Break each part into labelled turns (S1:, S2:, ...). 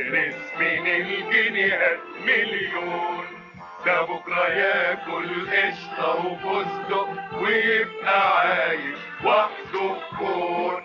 S1: يهرس من الجنيهات مليون ده بكرة ياكل قشطة وفستق ويبقى عايش وحده في كون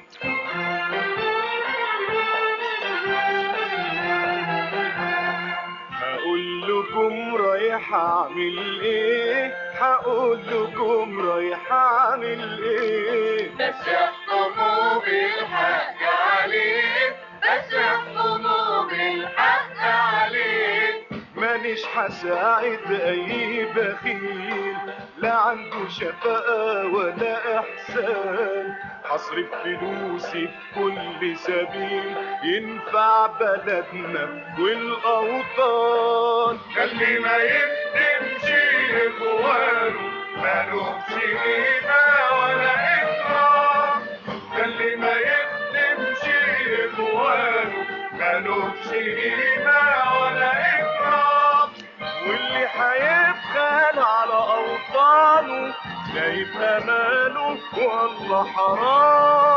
S2: هقول لكم رايح اعمل ايه هقول لكم رايح اعمل ايه
S1: بس يحكموا بالحق عليه بس يحكموا بالحق عليه
S2: مانيش هساعد اي بخيل لا عنده شفقة ولا احسان هصرف فلوسي في كل سبيل ينفع بلدنا والاوطان
S1: اللي ما يخدمش اخوانه مالوش قيمة ولا إكرام اللي ما يخدمش اخوانه مالوش قيمة ولا إكرام
S2: واللي هيبخل على اوطانه لا يبقى ماله والله حرام